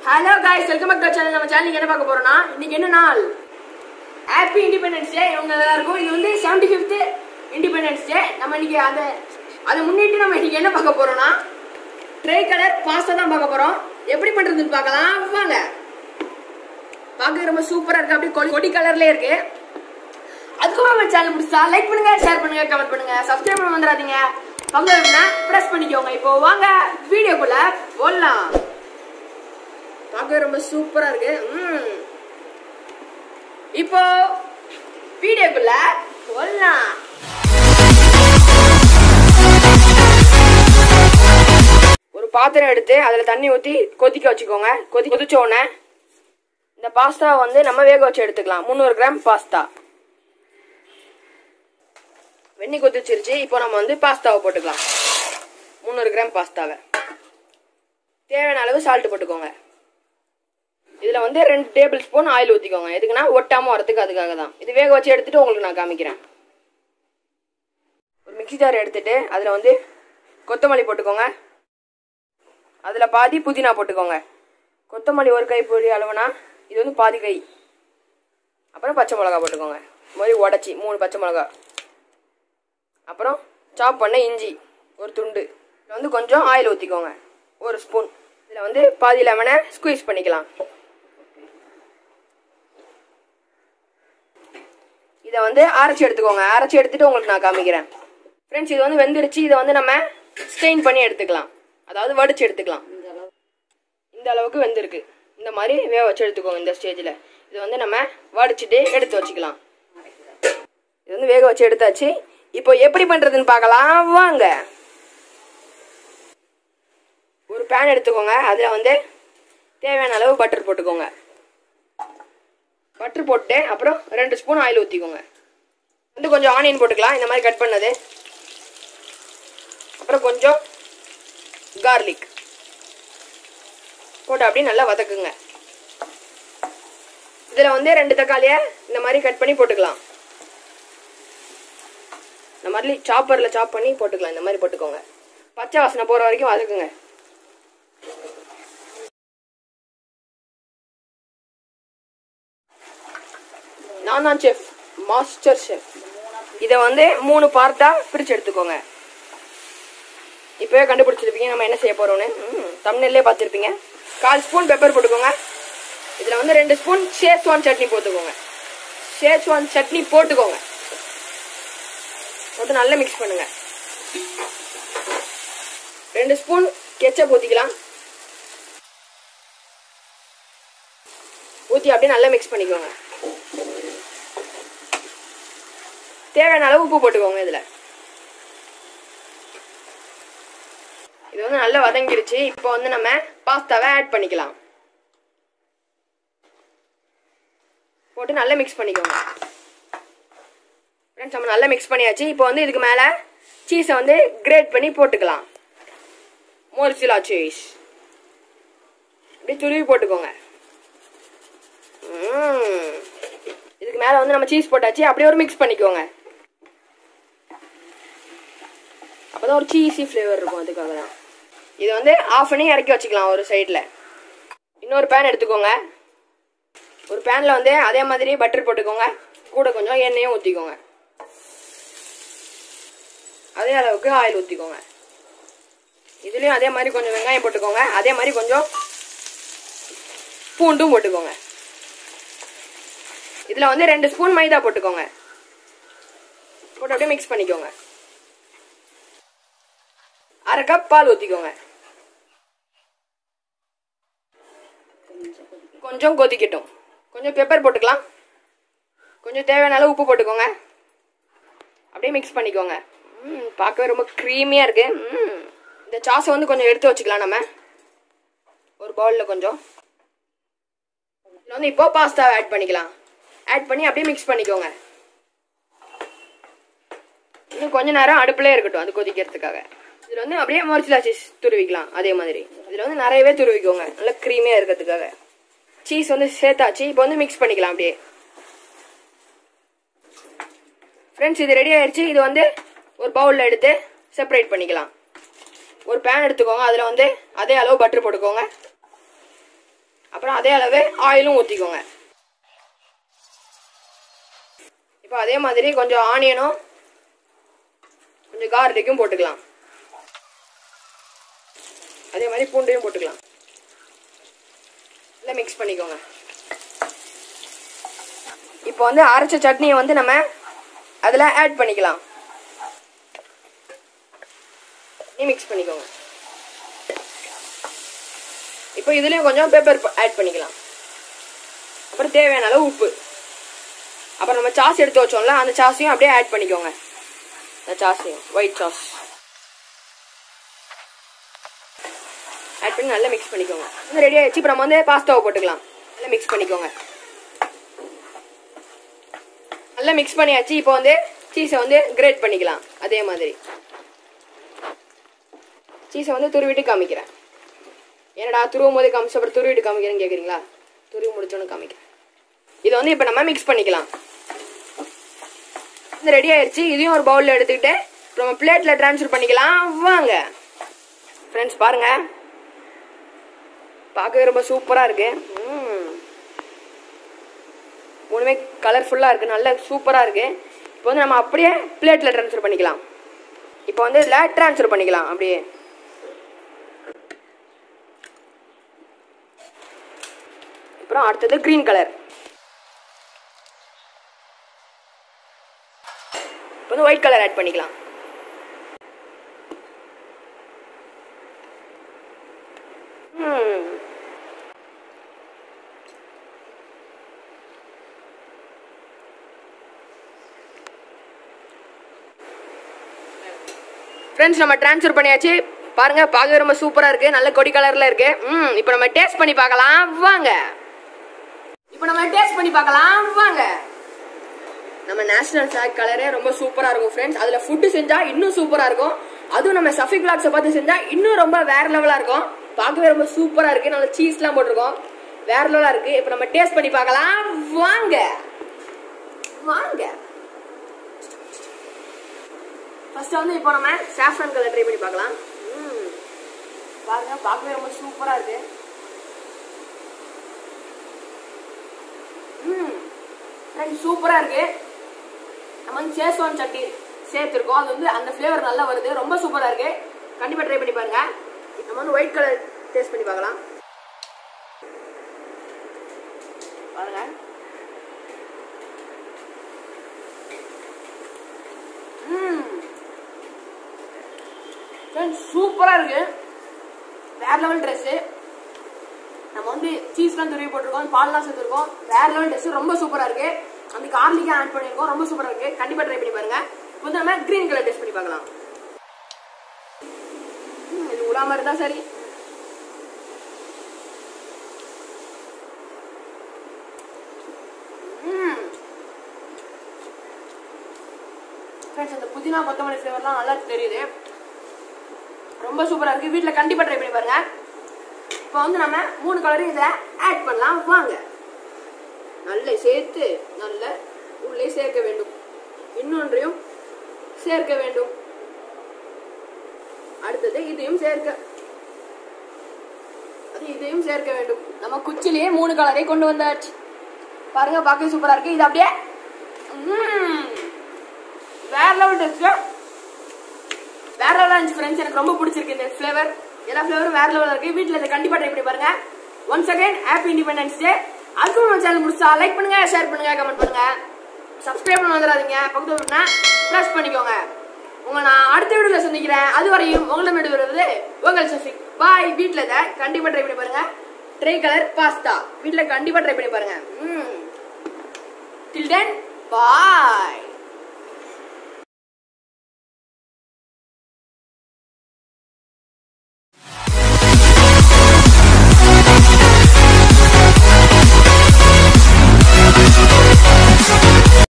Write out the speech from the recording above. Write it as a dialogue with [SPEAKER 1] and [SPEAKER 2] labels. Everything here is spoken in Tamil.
[SPEAKER 1] Hello guys welcome back to channel நம்ம சேனல் என்ன பார்க்க போறோம்னா இன்னைக்கு என்ன நாள் ஹாப்பி இண்டிபெண்டன்ஸ் டே இவங்க எல்லாருக்கும் இது வந்து செவன்டி ஃபிஃப்த் இண்டிபெண்டன்ஸ் டே நம்ம இன்னைக்கு அதை அதை முன்னிட்டு நம்ம இன்னைக்கு என்ன பார்க்க போறோம்னா ட்ரை கலர் பாஸ்தா தான் பார்க்க போறோம் எப்படி பண்றதுன்னு பார்க்கலாம் வாங்க பார்க்க ரொம்ப சூப்பரா இருக்கு அப்படியே கொடி கொடி கலர்ல இருக்கு அதுக்கும் நம்ம சேனல் பிடிச்சா லைக் பண்ணுங்க ஷேர் பண்ணுங்க கமெண்ட் பண்ணுங்க சப்ஸ்கிரைப் பண்ண வந்துடாதீங்க பக்கத்துல பிரஸ் பண்ணிக்கோங்க இப்போ வாங்க வீடியோக்குள்ள போடலாம் பார்க்க ரொம்ப சூப்பரா இருக்கு ம். இப்போ வீடியோக்குள்ள போடலாம் ஒரு பாத்திரம் எடுத்து அதுல தண்ணி ஊத்தி கொதிக்க வச்சுக்கோங்க கொதி கொதிச்ச உடனே இந்த பாஸ்தா வந்து நம்ம வேக வச்சு எடுத்துக்கலாம் முந்நூறு கிராம் பாஸ்தா வெண்ணி கொதிச்சிருச்சு இப்போ நம்ம வந்து பாஸ்தாவை போட்டுக்கலாம் முந்நூறு கிராம் பாஸ்தாவை தேவையான அளவு சால்ட் போட்டுக்கோங்க இதுல வந்து ரெண்டு டேபிள் ஸ்பூன் ஆயில் ஊத்திக்கோங்க எதுக்குன்னா ஒட்டாம வரதுக்கு அதுக்காக தான் இது வேக வச்சு எடுத்துட்டு உங்களுக்கு நான் காமிக்கிறேன் ஒரு மிக்ஸி ஜார் எடுத்துட்டு அதுல வந்து கொத்தமல்லி போட்டுக்கோங்க அதுல பாதி புதினா போட்டுக்கோங்க கொத்தமல்லி ஒரு கை பொடி அளவுனா இது வந்து பாதி கை அப்புறம் பச்சை மிளகா போட்டுக்கோங்க இந்த மாதிரி உடச்சி மூணு பச்சை மிளகா அப்புறம் சாப் பண்ண இஞ்சி ஒரு துண்டு இதில் வந்து கொஞ்சம் ஆயில் ஊற்றிக்கோங்க ஒரு ஸ்பூன் இதில் வந்து பாதி லெமனை ஸ்குவீஸ் பண்ணிக்கலாம் இதை வந்து அரைச்சி எடுத்துக்கோங்க அரைச்சி எடுத்துட்டு உங்களுக்கு நான் காமிக்கிறேன் ஃப்ரெண்ட்ஸ் இது வந்து வெந்துருச்சு இதை வந்து நம்ம ஸ்டெயின் பண்ணி எடுத்துக்கலாம் அதாவது வடிச்சு எடுத்துக்கலாம் இந்த அளவுக்கு வெந்திருக்கு இந்த மாதிரி வேக வச்சு எடுத்துக்கோங்க இந்த ஸ்டேஜில் இது வந்து நம்ம வடிச்சிட்டு எடுத்து வச்சுக்கலாம் இது வந்து வேக வச்சு எடுத்தாச்சு இப்போ எப்படி பண்றதுன்னு பார்க்கலாம் வாங்க ஒரு பேன் எடுத்துக்கோங்க அதில் வந்து தேவையான அளவு பட்டர் போட்டுக்கோங்க பட்டர் போட்டு அப்புறம் ரெண்டு ஸ்பூன் ஆயில் ஊற்றிக்கோங்க வந்து கொஞ்சம் ஆனியன் போட்டுக்கலாம் இந்த மாதிரி கட் பண்ணது அப்புறம் கொஞ்சம் கார்லிக் போட்டு அப்படியே நல்லா வதக்குங்க இதில் வந்து ரெண்டு தக்காளியை இந்த மாதிரி கட் பண்ணி போட்டுக்கலாம் இந்த மாதிரி சாப்பரில் சாப் பண்ணி போட்டுக்கலாம் இந்த மாதிரி போட்டுக்கோங்க பச்சை வாசனை போகிற வரைக்கும் வதக்குங்க நான் தான் செஃப் மாஸ்டர் செஃப் இதை வந்து மூணு பார்ட்டாக பிரித்து எடுத்துக்கோங்க இப்போவே கண்டுபிடிச்சிருப்பீங்க நம்ம என்ன செய்ய போகிறோம்னு தமிழ்லேயே பார்த்துருப்பீங்க கால் ஸ்பூன் பெப்பர் போட்டுக்கோங்க இதில் வந்து ரெண்டு ஸ்பூன் ஷேஸ்வான் சட்னி போட்டுக்கோங்க ஷேஸ்வான் சட்னி போட்டுக்கோங்க போட்டு நல்லா மிக்ஸ் பண்ணுங்க ரெண்டு ஸ்பூன் கெச்சப் ஊற்றிக்கலாம் ஊற்றி அப்படியே நல்லா மிக்ஸ் பண்ணிக்கோங்க தேவையான அளவு உப்பு போட்டுக்கோங்க இதில் இது வந்து நல்லா வதங்கிருச்சு இப்போ வந்து நம்ம பாஸ்தாவை ஆட் பண்ணிக்கலாம் போட்டு நல்லா மிக்ஸ் பண்ணிக்கோங்க ஃப்ரெண்ட்ஸ் நம்ம நல்லா மிக்ஸ் பண்ணியாச்சு இப்போ வந்து இதுக்கு மேலே சீஸை வந்து கிரேட் பண்ணி போட்டுக்கலாம் மோர்சிலா சீஸ் அப்படியே துருவி போட்டுக்கோங்க ம்ம். இதுக்கு மேலே வந்து நம்ம சீஸ் போட்டாச்சு அப்படியே ஒரு மிக்ஸ் பண்ணிக்கோங்க அப்போதான் ஒரு சீஸி ஃப்ளேவர் இருக்கும் அதுக்காக தான் இது வந்து ஆஃப் பண்ணி இறக்கி வச்சுக்கலாம் ஒரு சைடில் இன்னொரு பேன் எடுத்துக்கோங்க ஒரு பேனில் வந்து அதே மாதிரி பட்டர் போட்டுக்கோங்க கூட கொஞ்சம் எண்ணெயும் ஊற்றிக்கோங்க அதே அளவுக்கு ஆயில் ஊற்றிக்கோங்க இதுலேயும் அதே மாதிரி கொஞ்சம் வெங்காயம் போட்டுக்கோங்க அதே மாதிரி கொஞ்சம் பூண்டும் போட்டுக்கோங்க இதில் வந்து ரெண்டு ஸ்பூன் மைதா போட்டுக்கோங்க போட்டு அப்படியே மிக்ஸ் பண்ணிக்கோங்க அரை கப் பால் ஊற்றிக்கோங்க கொஞ்சம் கொதிக்கட்டும் கொஞ்சம் பெப்பர் போட்டுக்கலாம் கொஞ்சம் தேவையான அளவு உப்பு போட்டுக்கோங்க அப்படியே மிக்ஸ் பண்ணிக்கோங்க ம் பார்க்கவே ரொம்ப க்ரீமியாக இருக்கு ம் இந்த சாஸை வந்து கொஞ்சம் எடுத்து வச்சுக்கலாம் நம்ம ஒரு பவுலில் கொஞ்சம் இதில் வந்து இப்போ பாஸ்தாவை ஆட் பண்ணிக்கலாம் ஆட் பண்ணி அப்படியே மிக்ஸ் பண்ணிக்கோங்க இன்னும் கொஞ்ச நேரம் அடுப்புலேயே இருக்கட்டும் அது கொதிக்கிறதுக்காக இதில் வந்து அப்படியே மொரிச்சிலா சீஸ் துருவிக்கலாம் அதே மாதிரி இதில் வந்து நிறையவே துருவிக்கோங்க நல்லா க்ரீமியாக இருக்கிறதுக்காக சீஸ் வந்து சேர்த்தாச்சு இப்போ வந்து மிக்ஸ் பண்ணிக்கலாம் அப்படியே ஃப்ரெண்ட்ஸ் இது ரெடி ஆயிடுச்சு இது வந்து ஒரு பவுலில் எடுத்து செப்பரேட் பண்ணிக்கலாம் ஒரு பேன் எடுத்துக்கோங்க அதில் வந்து அதே அளவு பட்டர் போட்டுக்கோங்க அப்புறம் அதே அளவு ஆயிலும் ஊற்றிக்கோங்க இப்போ அதே மாதிரி கொஞ்சம் ஆனியனும் கொஞ்சம் கார்லிக்கும் போட்டுக்கலாம் அதே மாதிரி பூண்டையும் போட்டுக்கலாம் இல்லை மிக்ஸ் பண்ணிக்கோங்க இப்போ வந்து அரைச்ச சட்னியை வந்து நம்ம அதில் ஆட் பண்ணிக்கலாம் மிக்ஸ் பண்ணிக்கோங்க இப்போ இதுலேயும் கொஞ்சம் பெப்பர் ஆட் பண்ணிக்கலாம் அப்புறம் தேவையான அளவு உப்பு அப்புறம் நம்ம சாஸ் எடுத்து வச்சோம்ல அந்த சாஸையும் அப்படியே ஆட் பண்ணிக்கோங்க அந்த சாஸையும் ஒயிட் சாஸ் ஆட் பண்ணி நல்லா மிக்ஸ் பண்ணிக்கோங்க இன்னும் ரெடி ஆயிடுச்சு இப்போ நம்ம வந்து பாஸ்தாவை போட்டுக்கலாம் நல்லா மிக்ஸ் பண்ணிக்கோங்க நல்லா மிக்ஸ் பண்ணியாச்சு இப்போ வந்து சீஸை வந்து கிரேட் பண்ணிக்கலாம் அதே மாதிரி சீஸை வந்து துருவிட்டு காமிக்கிறேன் என்னடா துருவும் போது காமிச்சு அப்புறம் துருவிட்டு காமிக்கிறேன்னு கேட்குறீங்களா துருவி முடிச்சோன்னு காமிக்கிறேன் இதை வந்து இப்போ நம்ம மிக்ஸ் பண்ணிக்கலாம் இந்த ரெடி ஆயிடுச்சு இதையும் ஒரு பவுலில் எடுத்துக்கிட்டு இப்போ நம்ம பிளேட்டில் ட்ரான்ஸ்ஃபர் பண்ணிக்கலாம் வாங்க ஃப்ரெண்ட்ஸ் பாருங்க பார்க்கவே ரொம்ப சூப்பராக இருக்கு ம். மூணுமே கலர்ஃபுல்லாக இருக்கு நல்ல சூப்பராக இருக்கு இப்போ வந்து நம்ம அப்படியே பிளேட்டில் ட்ரான்ஸ்ஃபர் பண்ணிக்கலாம் இப்போ வந்து இதில் ட்ரான்ஸ்ஃபர் பண்ணிக்கலாம் அப்படியே அப்புறம் அடுத்தது க்ரீன் கலர் இப்போ வந்து ஒயிட் கலர் ஆட் பண்ணிக்கலாம் ம். ஃப்ரெண்ட்ஸ் நம்ம ட்ரான்ஸ்ஃபர் பண்ணியாச்சு பாருங்க பார்க்கவே ரொம்ப சூப்பரா இருக்கு நல்ல கொடி கலர்ல இருக்கு ம் இப்போ நம்ம டேஸ்ட் பண்ணி பார்க்கலாம் வாங்க இப்போ நம்ம டேஸ்ட் பண்ணி பார்க்கலாம் வாங்க நம்ம நேஷனல் ஃபிளாக் கலரே ரொம்ப சூப்பரா இருக்கும் ஃப்ரெண்ட்ஸ் அதுல ஃபுட்டு செஞ்சா இன்னும் சூப்பரா இருக்கும் அதுவும் நம்ம சஃபி கிளாக்ஸை பார்த்து செஞ்சா இன்னும் ரொம்ப வேற லெவலா இருக்கும் பார்க்கவே ரொம்ப சூப்பரா இருக்கு நல்ல சீஸ்லாம் போட்டிருக்கோம் வேற லெவலா இருக்கு இப்போ நம்ம டேஸ்ட் பண்ணி பார்க்கலாம் வாங்க வாங்க ஃபர்ஸ்ட் வந்து இப்போ நம்ம சாஃப்ரான் கலர் ட்ரை பண்ணி பார்க்கலாம் ம். பாருங்க பார்க்கவே ரொம்ப சூப்பரா இருக்கு ம் ஃப்ரெண்ட்ஸ் சூப்பரா இருக்கு நம்ம வந்து சேஸ்வான் சட்னி சேர்த்துருக்கோம் அது வந்து அந்த ஃப்ளேவர் நல்லா வருது ரொம்ப சூப்பரா இருக்கு கண்டிப்பா ட்ரை பண்ணி பாருங்க நம்ம வந்து ஒயிட் கலர் டேஸ்ட் பண்ணி பார்க்கலாம் பாருங்க ம் ஃப்ரெண்ட்ஸ் சூப்பராக இருக்கு வேற லெவல் ட்ரெஸ்ஸு நம்ம வந்து சீஸ்லாம் துருவி போட்டிருக்கோம் பால்லாம் சேர்த்துருக்கோம் வேற லெவல் ட்ரெஸ் ரொம்ப சூப்பராக இருக்கு அந்த கார்லிக்காக ஆட் பண்ணியிருக்கோம் ரொம்ப சூப்பராக இருக்கு கண்டிப்பாக ட்ரை பண்ணி பாருங்க இப்போ வந்து நம்ம க்ரீன் கலர் டெஸ்ட் பண்ணி பார்க்கலாம் ம், இது உலாம இருந்தா சரி ம் ஃப்ரெண்ட்ஸ் அந்த புதினா கொத்தமல்லி ஃப்ளேவர்லாம் நல்லா தெரியுது ரொம்ப சூப்பரா இருக்கு வீட்ல கண்டிப்பா ட்ரை பண்ணி பாருங்க இப்போ வந்து நம்ம மூணு கலரையும் இதுல ஆட் பண்ணலாம் வாங்க நல்ல சேர்த்து நல்ல உள்ளே சேர்க்க வேண்டும் இன்னொன்றையும் சேர்க்க வேண்டும் அடுத்தது இதையும் சேர்க்க அது இதையும் சேர்க்க வேண்டும் நம்ம குச்சிலேயே மூணு கலரை கொண்டு வந்தாச்சு பாருங்க பார்க்க சூப்பரா இருக்கு இது அப்படியே ம்ம். வேற லெவல் டேஸ்ட் வேற லெவலாக இருந்துச்சு ஃப்ரெண்ட்ஸ் எனக்கு ரொம்ப பிடிச்சிருக்கு இந்த ஃப்ளேவர் எல்லா ஃப்ளேவரும் வேற லெவலில் இருக்கு வீட்டில் இதை கண்டிப்பாக ட்ரை பண்ணி பாருங்க once again happy independence day அதுக்கும் நம்ம சேனல் முடிச்சா லைக் பண்ணுங்க ஷேர் பண்ணுங்க கமெண்ட் பண்ணுங்க சப்ஸ்கிரைப் பண்ண வந்துடாதீங்க பக்கத்துல விட்டுனா ப்ரெஸ் பண்ணிக்கோங்க உங்களை நான் அடுத்த வீடியோவில் சந்திக்கிறேன் அது வரையும் உங்களிடம் விடுவது உங்கள் சஃபிக் பாய் வீட்டில் இதை கண்டிப்பாக ட்ரை பண்ணி பாருங்க ட்ரை கலர் பாஸ்தா வீட்டில் கண்டிப்பாக ட்ரை பண்ணி பாருங்க ம் டில் தென் பாய்